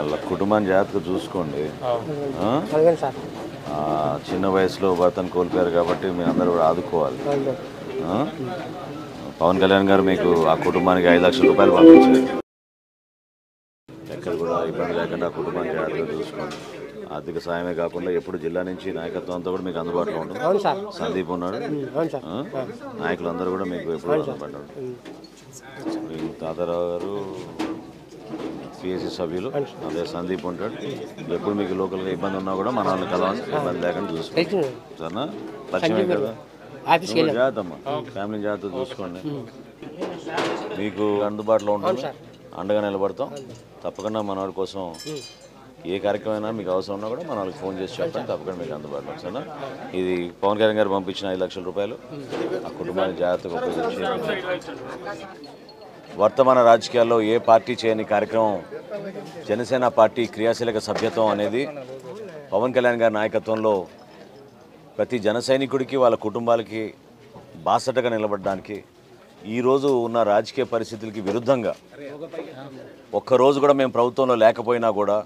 వాళ్ళ కుటుంబాన్ని జాగ్రత్తగా చూసుకోండి ఆ? అలాగే సార్ ఆ, చిన్న వయసులో భర్తను కోల్పోయారు కాబట్టి మీ అందరూ కూడా ఆదుకోవాలి అలాగే ఆ? పవన్ కళ్యాణ్ గారు మీకు ఆ కుటుంబానికి ఐదు లక్షల రూపాయలు పంపించారు ఎక్కడ కూడా ఇబ్బంది లేకుండా ఆ కుటుంబాన్ని జాగ్రత్తగా చూసుకోండి ఆర్థిక సాయమే కాకుండా ఎప్పుడు జిల్లా నుంచి నాయకత్వం అంతా కూడా మీకు అందుబాటులో ఉంటుంది అవును సార్ సందీప్ ఉన్నాడు అవును సార్ ఆ? నాయకులందరూ కూడా మీకు ఎప్పుడు అందుబాటులో ఉంటారు ఈ తాతారావు గారు పిఎస్సి సభ్యులు అదే సందీప్ ఉంటాడు ఎప్పుడు మీకు లోకల్గా ఇబ్బంది ఉన్నా కూడా మన వాళ్ళని కలవాలి ఇబ్బంది లేకుండా చూసుకోండి తెలిసింది సరేనా పరిచయమే కదా ఆఫీస్కి నువ్వు జాగ్రత్త అమ్మా ఫ్యామిలీ జాగ్రత్త చూసుకోండి మీకు అందుబాటులో ఉంటుంది అండగా నిలబడతాం తప్పకుండా మన వాళ్ళ కోసం ఏ కార్యక్రమం అయినా మీకు అవసరం ఉన్నా కూడా మన వాళ్ళకి ఫోన్ చేసి చెప్పండి తప్పకుండా మీకు అందుబాటులో సరేనా ఇది పవన్ కళ్యాణ్ గారు పంపించిన ఐదు లక్షల రూపాయలు ఆ కుటుంబాన్ని జాగ్రత్తగా ఉపయోగించి వర్తమాన రాజకీయాల్లో ఏ పార్టీ చేయని కార్యక్రమం జనసేన పార్టీ క్రియాశీలక సభ్యత్వం అనేది పవన్ కళ్యాణ్ గారి నాయకత్వంలో ప్రతి జన సైనికుడికి వాళ్ళ కుటుంబాలకి బాసటగా నిలబడడానికి ఈరోజు ఉన్న రాజకీయ పరిస్థితులకి విరుద్ధంగా ఒక్కరోజు కూడా మేము ప్రభుత్వంలో లేకపోయినా కూడా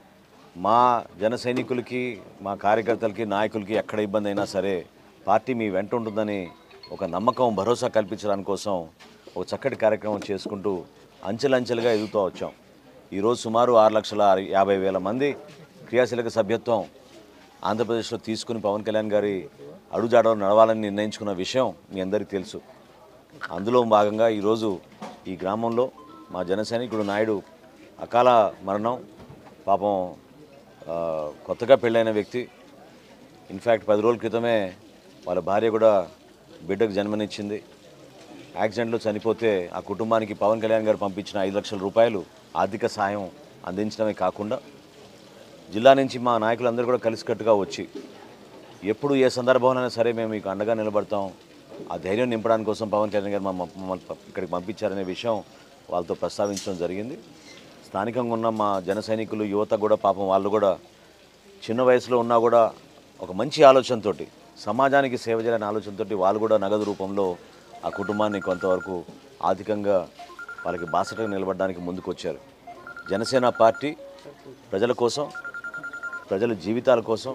మా జన సైనికులకి మా కార్యకర్తలకి నాయకులకి ఎక్కడ ఇబ్బంది అయినా సరే పార్టీ మీ వెంట ఉంటుందని ఒక నమ్మకం భరోసా కల్పించడానికి కోసం ఒక చక్కటి కార్యక్రమం చేసుకుంటూ అంచెలంచెలుగా ఎదుగుతూ వచ్చాం ఈరోజు సుమారు ఆరు లక్షల యాభై వేల మంది క్రియాశీలక సభ్యత్వం ఆంధ్రప్రదేశ్లో తీసుకుని పవన్ కళ్యాణ్ గారి అడుగుజాడలో నడవాలని నిర్ణయించుకున్న విషయం మీ అందరికీ తెలుసు అందులో భాగంగా ఈరోజు ఈ గ్రామంలో మా జన సైనికుడు నాయుడు అకాల మరణం పాపం ఆ, కొత్తగా పెళ్ళైన వ్యక్తి ఇన్ఫ్యాక్ట్ పది రోజుల క్రితమే వాళ్ళ భార్య కూడా బిడ్డకు జన్మనిచ్చింది యాక్సిడెంట్లో చనిపోతే ఆ కుటుంబానికి పవన్ కళ్యాణ్ గారు పంపించిన ఐదు లక్షల రూపాయలు ఆర్థిక సాయం అందించడమే కాకుండా జిల్లా నుంచి మా నాయకులందరూ కూడా కలిసికట్టుగా వచ్చి ఎప్పుడు ఏ సందర్భంలోనైనా సరే మేము మీకు అండగా నిలబడతాం ఆ ధైర్యం నింపడానికి కోసం పవన్ కళ్యాణ్ గారు మమ్మ- మమ్మల్ని ప- ఇక్కడికి పంపించారనే విషయం వాళ్ళతో ప్రస్తావించడం జరిగింది స్థానికంగా ఉన్న మా జన సైనికులు యువత కూడా పాపం వాళ్ళు కూడా చిన్న వయసులో ఉన్నా కూడా ఒక మంచి ఆలోచనతోటి సమాజానికి సేవ చేయాలనే ఆలోచనతోటి వాళ్ళు కూడా నగదు రూపంలో ఆ కుటుంబాన్ని కొంతవరకు ఆర్థికంగా వాళ్ళకి బాసటగా నిలబడడానికి ముందుకు వచ్చారు జనసేన పార్టీ ప్రజల కోసం ప్రజల జీవితాల కోసం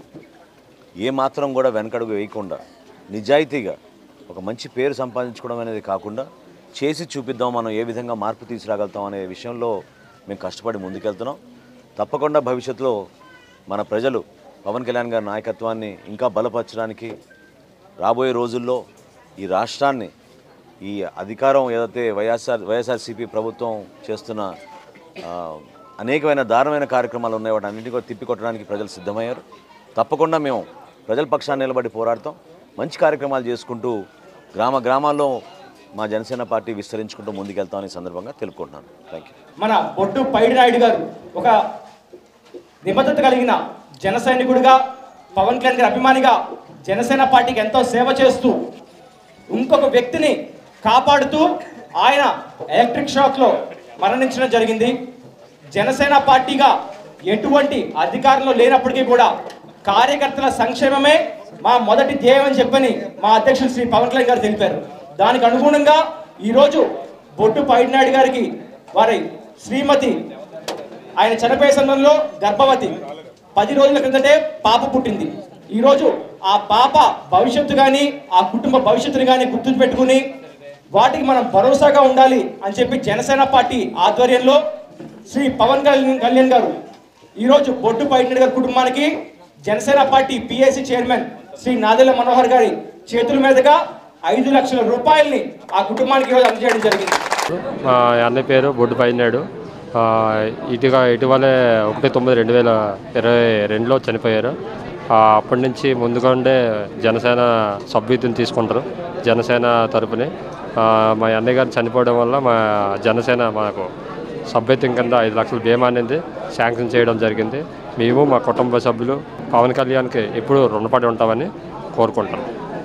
ఏ మాత్రం కూడా వెనకడుగు వేయకుండా నిజాయితీగా ఒక మంచి పేరు సంపాదించుకోవడం అనేది కాకుండా చేసి చూపిద్దాం మనం ఏ విధంగా మార్పు తీసుకురాగలుగుతాం అనే విషయంలో మేము కష్టపడి ముందుకెళ్తున్నాం తప్పకుండా భవిష్యత్తులో మన ప్రజలు పవన్ కళ్యాణ్ గారి నాయకత్వాన్ని ఇంకా బలపరచడానికి రాబోయే రోజుల్లో ఈ రాష్ట్రాన్ని ఈ అధికారం ఏదైతే వైఎస్ఆర్ వైఎస్ఆర్సీపీ ప్రభుత్వం చేస్తున్న ఆ, అనేకమైన దారుణమైన కార్యక్రమాలు ఉన్నాయి వాటి అన్నింటి కూడా తిప్పికొట్టడానికి ప్రజలు సిద్ధమయ్యారు తప్పకుండా మేము ప్రజల పక్షాన్ని నిలబడి పోరాడతాం మంచి కార్యక్రమాలు చేసుకుంటూ గ్రామ గ్రామాల్లో మా జనసేన పార్టీ విస్తరించుకుంటూ ముందుకెళ్తామని ఈ సందర్భంగా తెలుపుకుంటున్నాను థ్యాంక్ యూ మన బొడ్డు పైడి నాయుడు గారు ఒక నిబద్ధత కలిగిన జన సైనికుడిగా పవన్ కళ్యాణ్ గారి అభిమానిగా జనసేన పార్టీకి ఎంతో సేవ చేస్తూ ఇంకొక వ్యక్తిని కాపాడుతూ ఆయన ఎలక్ట్రిక్ షాక్లో మరణించడం జరిగింది జనసేన పార్టీగా ఎటువంటి అధికారంలో లేనప్పటికీ కూడా కార్యకర్తల సంక్షేమమే మా మొదటి ధ్యేయం అని చెప్పని మా అధ్యక్షులు శ్రీ పవన్ కళ్యాణ్ గారు తెలిపారు దానికి అనుగుణంగా ఈరోజు బొట్టు పైడినాయుడు గారికి వారి శ్రీమతి ఆయన చనిపోయే సమయంలో గర్భవతి పది రోజుల క్రిందటే పాప పుట్టింది ఈరోజు ఆ పాప భవిష్యత్తు కానీ ఆ కుటుంబ భవిష్యత్తుని కానీ గుర్తు పెట్టుకుని వాటికి మనం భరోసాగా ఉండాలి అని చెప్పి జనసేన పార్టీ ఆధ్వర్యంలో శ్రీ పవన్ కళ్యాణ్ కళ్యాణ్ గారు ఈరోజు బొడ్డు పైడినాయుడు గారి కుటుంబానికి Janasena party PSC chairman Shri Nadendla Manohar గారి చేతుల మీదుగా ఐదు లక్షల రూపాయల్ని ఆ కుటుంబానికి ఈరోజు అందజేయడం జరిగింది మా అన్నయ్య పేరు బొడ్డు పైనాడు ఇటుగా ఇటీవలే ఒకటి తొమ్మిది రెండు వేల ఇరవై రెండులో చనిపోయారు ఆ, అప్పటి నుంచి ముందుగా ఉండే జనసేన సభ్యుతిని తీసుకుంటారు జనసేన తరపుని ఆ, మా అన్నయ్య గారు చనిపోవడం వల్ల మా జనసేన మాకు సభ్యత్వం కింద ఐదు లక్షల బీమా అనేది శాంక్షన్ చేయడం జరిగింది మేము మా కుటుంబ సభ్యులు పవన్ కళ్యాణ్కి ఎప్పుడూ రుణపడి ఉంటామని కోరుకుంటాం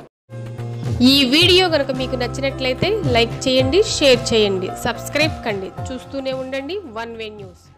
ఈ వీడియో కనుక మీకు నచ్చినట్లయితే లైక్ చేయండి షేర్ చేయండి సబ్స్క్రైబ్ కండి చూస్తూనే ఉండండి వన్ వే న్యూస్